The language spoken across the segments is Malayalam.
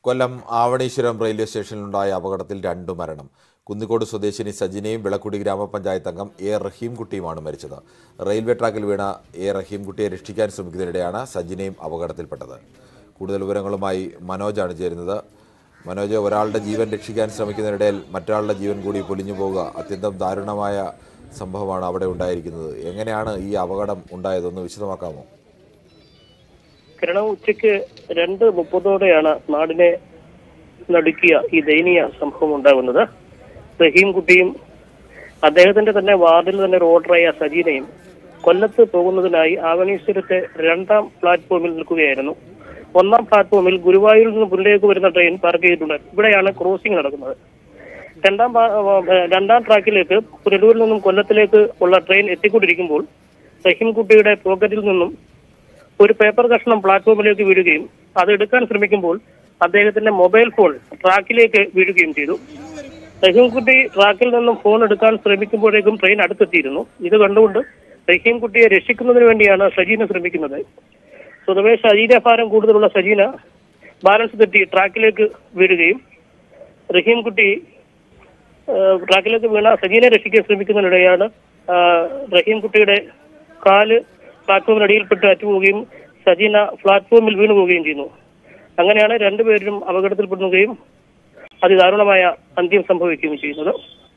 കൊല്ലം ആവണീശ്വരം റെയിൽവേ സ്റ്റേഷനിലുണ്ടായ അപകടത്തിൽ രണ്ടു മരണം കുന്നിക്കോട് സ്വദേശിനി സജിനയും വിളക്കുടി ഗ്രാമപഞ്ചായത്ത് അംഗം എ റഹീംകുട്ടിയുമാണ് മരിച്ചത് റെയിൽവേ ട്രാക്കിൽ വീണ എ റഹീംകുട്ടിയെ രക്ഷിക്കാൻ ശ്രമിക്കുന്നതിനിടെയാണ് സജിനയും അപകടത്തിൽപ്പെട്ടത് കൂടുതൽ വിവരങ്ങളുമായി മനോജാണ് ചേരുന്നത് മനോജ് ഒരാളുടെ ജീവൻ രക്ഷിക്കാൻ ശ്രമിക്കുന്നതിനിടയിൽ മറ്റൊരാളുടെ ജീവൻ കൂടി പൊലിഞ്ഞു പോവുക അത്യന്തം ദാരുണമായ സംഭവമാണ് അവിടെ ഉണ്ടായിരിക്കുന്നത് എങ്ങനെയാണ് ഈ അപകടം ഉണ്ടായതെന്ന് വിശദമാക്കാമോ കിരണം ഉച്ചയ്ക്ക് രണ്ട് മുപ്പതോടെയാണ് നാടിനെ നടുക്കിയ ഈ ദയനീയ സംഭവം ഉണ്ടാകുന്നത് റഹീം കുട്ടിയും അദ്ദേഹത്തിന്റെ തന്നെ വാർഡിൽ തന്നെ ഒരു ഓർഡറായ സജീനയും കൊല്ലത്ത് പോകുന്നതിനായി ആവണീശ്വരത്തെ രണ്ടാം പ്ലാറ്റ്ഫോമിൽ നിൽക്കുകയായിരുന്നു ഒന്നാം പ്ലാറ്റ്ഫോമിൽ ഗുരുവായൂരിൽ നിന്ന് പുല്ലേക്ക് വരുന്ന ട്രെയിൻ പാർക്ക് ചെയ്തിട്ടുണ്ട് ഇവിടെയാണ് ക്രോസിംഗ് നടക്കുന്നത് രണ്ടാം പാ- ഏഹ് രണ്ടാം ട്രാക്കിലേക്ക് പുനലൂരിൽ നിന്നും കൊല്ലത്തിലേക്ക് ഉള്ള ട്രെയിൻ എത്തിക്കൊണ്ടിരിക്കുമ്പോൾ റഹീം കുട്ടിയുടെ പോക്കറ്റിൽ നിന്നും ഒരു പേപ്പർ കഷ്ണം പ്ലാറ്റ്ഫോമിലേക്ക് വീഴുകയും അത് എടുക്കാൻ ശ്രമിക്കുമ്പോൾ അദ്ദേഹത്തിന്റെ മൊബൈൽ ഫോൺ ട്രാക്കിലേക്ക് വീഴുകയും ചെയ്തു റഹീംകുട്ടി ട്രാക്കിൽ നിന്നും ഫോൺ എടുക്കാൻ ശ്രമിക്കുമ്പോഴേക്കും ട്രെയിൻ അടുത്തെത്തിയിരുന്നു ഇത് കണ്ടുകൊണ്ട് റഹീംകുട്ടിയെ രക്ഷിക്കുന്നതിന് വേണ്ടിയാണ് സജീന ശ്രമിക്കുന്നത് സ്വതവേ ശരീര ഭാരം കൂടുതലുള്ള സജീന ബാലൻസ് തെറ്റി ട്രാക്കിലേക്ക് വീഴുകയും റഹീംകുട്ടി ഏഹ് ട്രാക്കിലേക്ക് വീണ സജീനെ രക്ഷിക്കാൻ ശ്രമിക്കുന്നതിനിടെയാണ് ആഹ് റഹീംകുട്ടിയുടെ കാല് പ്ലാറ്റ്ഫോമിനടിയിൽപ്പെട്ട് അറ്റുപോവുകയും സജീന പ്ലാറ്റ്ഫോമിൽ വീണു പോവുകയും ചെയ്യുന്നു അങ്ങനെയാണ് രണ്ടുപേരും അപകടത്തിൽപ്പെടുകയും അതിദാരുണമായ അന്ത്യം സംഭവിക്കുകയും ചെയ്യുന്നത്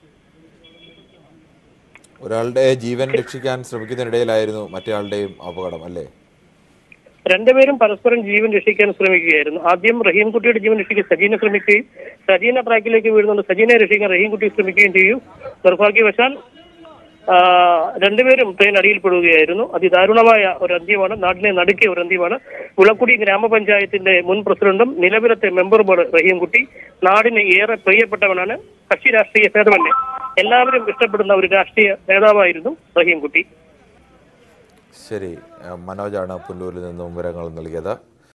ഒരാളുടെ ജീവൻ രക്ഷിക്കാൻ ശ്രമിക്കുന്നതിനിടയിലായിരുന്നു മറ്റേയാളുടെയും അപകടം അല്ലേ രണ്ടുപേരും പരസ്പരം ജീവൻ രക്ഷിക്കാൻ ശ്രമിക്കുകയായിരുന്നു ആദ്യം റഹീംകുട്ടിയുടെ ജീവൻ രക്ഷിക്കാൻ സജീനെ ശ്രമിക്കുകയും സജീന ട്രാക്കിലേക്ക് വീഴുന്നുണ്ട് സജീനെ രക്ഷിക്കാൻ റഹീംകുട്ടി ശ്രമിക്കുകയും ചെയ്യും നിർഭാഗ്യവശാൽ ആ, രണ്ടുപേരും ട്രെയിൻ അടിയിൽപ്പെടുകയായിരുന്നു അതിദാരുണമായ ഒരു അന്ത്യമാണ് നാടിനെ നടുക്കിയ ഒരു അന്ത്യമാണ് വിളക്കുടി ഗ്രാമപഞ്ചായത്തിന്റെ മുൻ പ്രസിഡന്റും നിലവിലത്തെ മെമ്പറുമാണ് റഹീംകുട്ടി നാടിന് ഏറെ പ്രിയപ്പെട്ടവനാണ് കക്ഷി രാഷ്ട്രീയ ഭേദമന്യേ എല്ലാവരും ഇഷ്ടപ്പെടുന്ന ഒരു രാഷ്ട്രീയ നേതാവായിരുന്നു റഹീംകുട്ടി ശരി ഏഹ് മനോജാണ് പുല്ലൂരിൽ നിന്നും വിവരങ്ങൾ നൽകിയത്